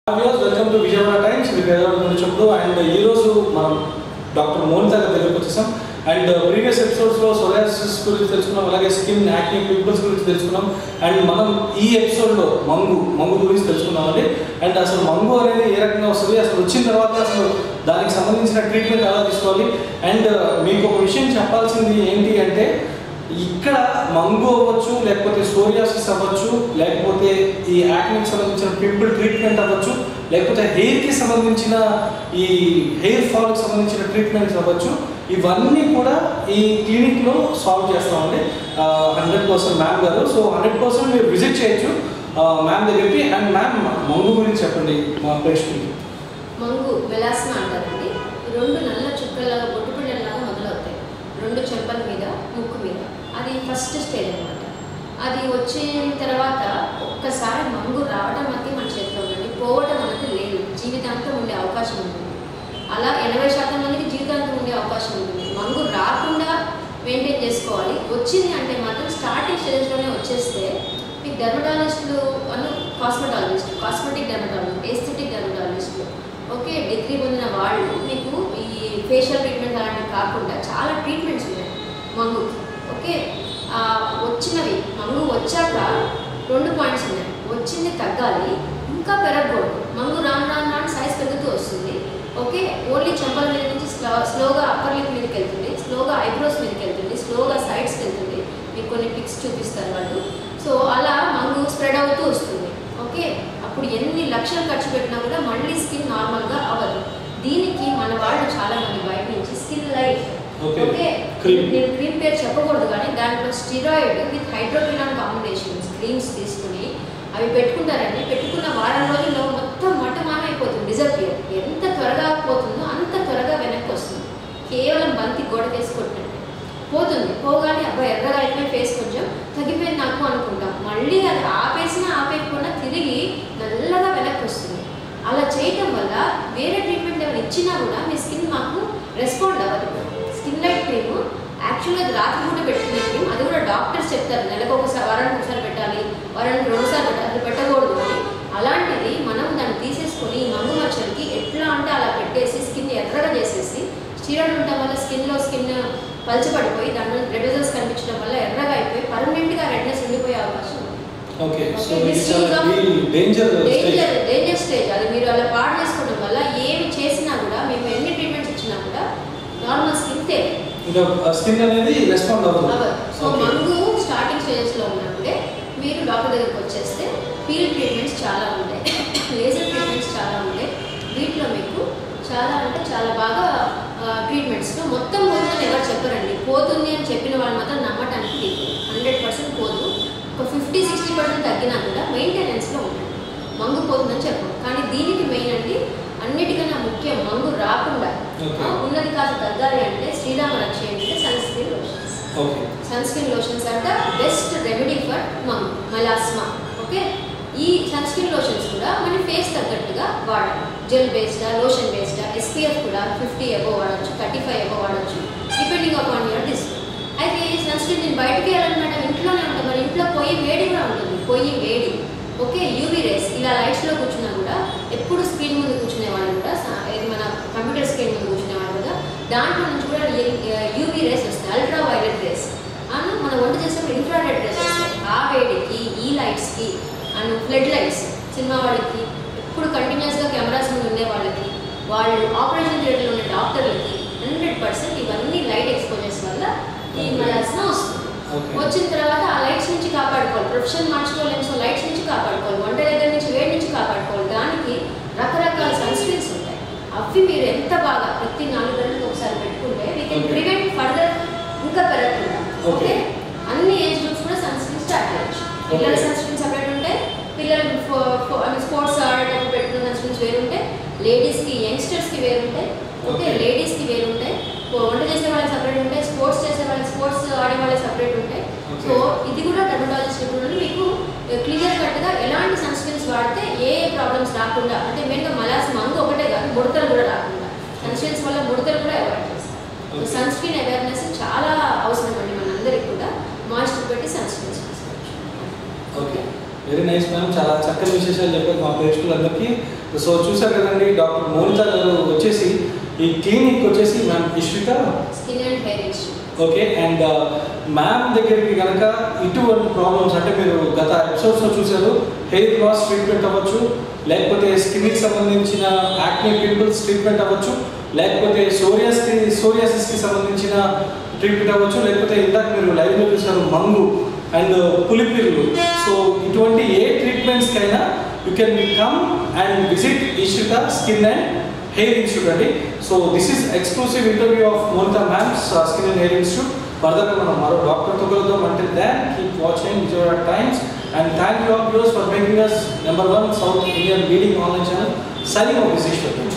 Views welcome to Vijayawada times ఇది పేదవాడ నుండి చెప్పుడు అండ్ ఈ రోజు మనం డాక్టర్ మోనిత గారి దగ్గరకు వచ్చేసాం అండ్ ప్రీవియస్ ఎపిసోడ్స్లో సొరాసిస్ గురించి తెలుసుకున్నాం అలాగే స్కిన్ యాక్టివ్ పింపుల్స్ గురించి తెలుసుకున్నాం అండ్ మనం ఈ ఎపిసోడ్లో మంగు మంగు గురించి తెలుసుకున్నామండి అండ్ అసలు మంగు అనేది ఏ రకంగా వస్తుంది అసలు వచ్చిన తర్వాత అసలు దానికి సంబంధించిన ట్రీట్మెంట్ ఎలా తీసుకోవాలి అండ్ మీకు ఒక విషయం చెప్పాల్సింది ఏంటి అంటే ఇక్కడ మంగు అవ్వచ్చు లేకపోతే సోరియాసిస్ అవ్వచ్చు లేకపోతే ఈ యాక్నికి సంబంధించిన పింపుల్ ట్రీట్మెంట్ అవ్వచ్చు లేకపోతే హెయిర్కి సంబంధించిన ఈ హెయిర్ ఫాల్కి సంబంధించిన ట్రీట్మెంట్స్ అవ్వచ్చు ఇవన్నీ కూడా ఈ క్లినిక్లో సాల్వ్ చేస్తామండి హండ్రెడ్ పర్సెంట్ మ్యామ్ గారు సో హండ్రెడ్ పర్సెంట్ మీరు విజిట్ చేయొచ్చు మ్యామ్ దగ్గరికి అండ్ మ్యామ్ మంగు గురించి చెప్పండి మా ప్రేక్షకులకి మంగు మెలాస్మా అంటారండి ఈ రెండు నల్ల చుక్కల్లాగా బొట్టు పిల్లల్లాగా మొదలవుతాయి రెండు చెంపల మీద ముక్కు మీద అది ఫస్ట్ స్టేజ్ అనమాట అది వచ్చిన తర్వాత ఒక్కసారి మంగు రావడం అయితే మన చేతిలో ఉందండి పోవటం అనేది లేదు జీవితాంతం ఉండే అవకాశం ఉంటుంది అలా ఎనభై శాతం మందికి జీవితాంతం ఉండే అవకాశం ఉంటుంది మంగు రాకుండా మెయింటైన్ చేసుకోవాలి వచ్చింది అంటే మాత్రం స్టార్టింగ్ స్టేజ్లోనే వచ్చేస్తే మీకు డెర్మటాలజిస్టులు అను కాస్మెటాలజిస్ట్ కాస్మెటిక్ డెర్మటాలజిస్ట్ ఎస్థెటిక్ డెర్మటాలజిస్టులు ఓకే డిగ్రీ పొందిన వాళ్ళు మీకు ఈ ఫేషియల్ ట్రీట్మెంట్ అలాంటివి కాకుండా చాలా ట్రీట్మెంట్స్ ఉన్నాయి మంగుకి ఓకే ఆ, వచ్చినవి మంగు వచ్చాక రెండు పాయింట్స్ ఉన్నాయి వచ్చింది తగ్గాలి ఇంకా పెరగకూడదు మంగు రాను రాను రాను సైజ్ పెరుగుతూ వస్తుంది ఓకే ఓన్లీ చెంపల మీద నుంచి స్లో స్లోగా అప్పర్ లిప్ మీదకి వెళ్తుంది స్లోగా ఐబ్రోస్ మీదకి వెళ్తుంది స్లోగా సైడ్స్కి వెళ్తుంది మీకు కొన్ని పిక్స్ చూపిస్తారు వాళ్ళు సో అలా మంగు స్ప్రెడ్ అవుతూ వస్తుంది ఓకే అప్పుడు ఎన్ని లక్షలు ఖర్చు పెట్టినా కూడా మళ్ళీ స్కిన్ నార్మల్గా అవ్వదు దీనికి మన వాళ్ళు చాలా మంది బయట నుంచి skin light Okay. Okay Cream. నేను క్రీమ్ పేరు చెప్పకూడదు కానీ దాంట్లో steroid with hydroquinone combinations creams తీసుకుని అవి పెట్టుకుంటారండి పెట్టుకున్న వారం రోజుల్లో మొత్తం మట్టమాన అయిపోతుంది డిజపియర్ ఎంత త్వరగా పోతుందో అంత త్వరగా వెనక్కి వస్తుంది కేవలం బంతి గోడ వేసుకుంటుంటే పోతుంది పోగానే అబ్బాయి ఎర్రగా అయిపోయి ఫేస్ కొంచెం తగ్గిపోయింది నాకు అనుకుంటాం మళ్ళీ అది ఆపేసినా ఆపేయకుండా తిరిగి నల్లగా వెనక్కి వస్తుంది అలా చేయటం వల్ల వేరే ట్రీట్మెంట్ ఏమైనా ఇచ్చినా కూడా మీ స్కిన్ మాకు రెస్పాండ్ అవ్వదు స్కిన్ లైట్ క్రీమ్ యాక్చువల్గా అది రాత్రి పూట పెట్టుకునే క్రీమ్ అది కూడా డాక్టర్స్ చెప్తారు నెలకు ఒకసారి వారానికి ఒకసారి పెట్టాలి వారానికి రెండుసార్లు పెట్టాలి అది పెట్టకూడదు అని అలాంటిది మనం దాన్ని తీసేసుకొని ఈ మంగు మచ్చలకి ఎట్లా అంటే అలా పెట్టేసి స్కిన్ ఎర్రగా చేసేసి స్టీరాయిడ్ ఉండటం వల్ల స్కిన్లో స్కిన్ పలచబడిపోయి దాంట్లో రెడ్ రిజల్ట్స్ కనిపించడం వల్ల ఎర్రగా అయిపోయి పర్మనెంట్గా రెడ్నెస్ ఉండిపోయే అవకాశం ఉంది ఓకే సో Okay, ఇది this చాలా is a- danger danger danger stage అది మీరు అలా పాడు చేసుకోవడం వల్ల ఏమి చేసినా కూడా మేము ఎన్ని ట్రీట్మెంట్స్ ఇచ్చినా కూడా నార్మల్ స్కిన్ తేలి ఇంకా స్కిన్ అనేది రెస్పాండ్ అవ్వదు అవ్వదు సో Okay. మంగు స్టార్టింగ్ స్టేజెస్లో ఉన్నప్పుడే మీరు డాక్టర్ దగ్గరికి వచ్చేస్తే పీల్ ట్రీట్మెంట్స్ చాలా ఉంటాయి లేజర్ ట్రీట్మెంట్స్ చాలా ఉంటాయి వీటిలో మీకు చాలా అంటే చాలా బాగా ట్రీట్మెంట్స్లో మొత్తం పోతుందని ఎవరు చెప్పరండి పోతుంది అని చెప్పిన వాళ్ళు మాత్రం నమ్మటానికి హండ్రెడ్ పర్సెంట్ పోదు ఒక ఫిఫ్టీ సిక్స్టీ పర్సెంట్ తగ్గినా కూడా మెయింటెనెన్స్లో ఉంటుంది మంగు పోతుందని చెప్పం కానీ దీనికి మెయిన్ అండి అన్నిటికన్నా ముఖ్యం మంగు రాకుండా Okay. ఆ, ఉన్నది కాదు తగ్గాలి అంటే శ్రీరామ రక్ష ఏంటంటే sun screen lotions okay sun screen lotions అంటే best remedy for um melasma okay ఈ సన్ స్క్రీన్ లోషన్స్ కూడా మన ఫేస్ తగ్గట్టుగా వాడాలి జెల్ బేస్డా లోషన్ బేస్డా ఎస్పీఎఫ్ కూడా ఫిఫ్టీ ఎబో వాడచ్చు థర్టీ ఫైవ్ ఎబో వాడచ్చు డిపెండింగ్ అపాన్ యువర్ డిస్ప్లే అయితే ఈ సన్ స్క్రీన్ నేను బయటికి వెళ్ళాలి మేడం ఇంట్లోనే ఉంటాం మరి ఇంట్లో పొయ్యి వేడి కూడా ఉంటుంది పొయ్యి వేడి ఓకే యూవీ రేస్ ఇలా లైట్స్లో కూర్చున్నా కూడా ఎప్పుడు స్క్రీన్ ముందు కూర్చునే వాళ్ళు కూడా స- ఇది మన కంప్యూటర్ స్క్రీన్ ముందు కూర్చునే వాళ్ళు కూడా దాంట్లో నుంచి కూడా యూవీ రేస్ వస్తాయి అల్ట్రా వైలెట్ రేస్ అండ్ మనం వంట చేసేప్పుడు ఇన్ఫ్రారెడ్ రేస్ వస్తాయి ఆ వేడికి ఈ లైట్స్కి అండ్ ఫ్లడ్ లైట్స్ సినిమా వాళ్ళకి ఎప్పుడు కంటిన్యూస్గా కెమెరాస్ ముందు ఉండే వాళ్ళకి వాళ్ళు ఆపరేషన్ థియేటర్లో ఉండే డాక్టర్లకి హండ్రెడ్ పర్సెంట్ ఇవన్నీ లైట్ ఎక్స్పోజర్స్ వల్ల ఈ Okay. మలాస్న వస్తుంది Okay. వచ్చిన తర్వాత ఆ లైట్స్ నుంచి కాపాడుకోవాలి ప్రొఫెషన్ మార్చుకోలేము సో లైట్స్ నుంచి కాపాడుకోవాలి వంట దగ్గర నుంచి వేడి నుంచి కాపాడుకోవాలి దానికి రకరకాల సన్ స్క్రీన్స్ ఉంటాయి అవి మీరు ఎంత బాగా ప్రతి నాలుగు గంటలకు ఒకసారి పెట్టుకుంటే we can Okay. Prevent further ఇంకా పెరగకుండా Okay. ఓకే అన్ని ఏజ్ గ్రూప్స్ కూడా సన్ స్క్రీన్ స్టార్ట్ చేయొచ్చు పిల్లల Okay. సన్ స్క్రీన్ సపరేట్ ఉంటాయి పిల్లలు స్పోర్ట్స్ ఆడేటప్పుడు పెట్టుకున్న సన్ స్క్రీన్స్ వేరు ఉంటాయి లేడీస్కి యంగ్స్టర్స్కి వేరు ఉంటాయి ఓకే Okay. లేడీస్కి వేరు ఉంటాయి వంట చేసే వాళ్ళకి సపరేట్ ఉంటాయి స్పోర్ట్స్ చేసే వాళ్ళకి స్పోర్ట్స్ ఆడే వాళ్ళకి సపరేట్ ఉంటాయి Okay. సో ఇది కూడా డెర్మటాలజిస్ట్ ఇప్పుడు మీకు క్లియర్ కట్గా ఎలాంటి సన్ స్క్రీన్స్ వాడితే ఏ ఏ ప్రాబ్లమ్స్ రాకుండా అంటే మెయిన్గా మలాస్ మంగు ఒకటే కాదు ముడతలు కూడా రాకుండా సన్ స్క్రీన్స్ వల్ల ముడతలు కూడా అవాయిడ్ చేస్తాం Okay. సన్ స్క్రీన్ అవేర్నెస్ చాలా అవసరం అండి మనందరికీ కూడా మాయిశ్చర్ పెట్టి సన్ స్క్రీన్స్ తీసుకోవచ్చు ఓకే వెరీ నైస్ మ్యామ్ చాలా చక్కని విశేషాలు చెప్పారు మా ప్రేక్షకులందరికీ సో చూసారు కదండి డాక్టర్ మోనిత గారు వచ్చేసి ఈ క్లినిక్ వచ్చేసి ma'am Ishvitha skin and hair issue okay and ma'am దగ్గరికి కనుక ఇటువంటి ప్రాబ్లమ్స్ అంటే మీరు గత ఎపిసోడ్స్లో చూశారు హెయిర్ లాస్ ట్రీట్మెంట్ అవ్వచ్చు లేకపోతే స్కిన్కి సంబంధించిన యాక్నే పింపుల్స్ ట్రీట్మెంట్ అవ్వచ్చు లేకపోతే సోరియాస్కి సోరియాసిస్కి సంబంధించిన ట్రీట్మెంట్ అవ్వచ్చు లేకపోతే ఇందాక మీరు లైవ్లో చూసారు మంగు అండ్ పులిపిర్లు సో ఇటువంటి ఏ ట్రీట్మెంట్స్కైనా you can come and visit Ishvitha skin and hair institute అండి so this is exclusive interview of Monitha ma'am's skin and hair institute ఫర్దర్గా మనం మరో డాక్టర్తో కలుద్దాం అంటే దాన్ keep watching Vijayawada times and thank you of yours for making us number one South Indian leading online channel signing off this Eshwar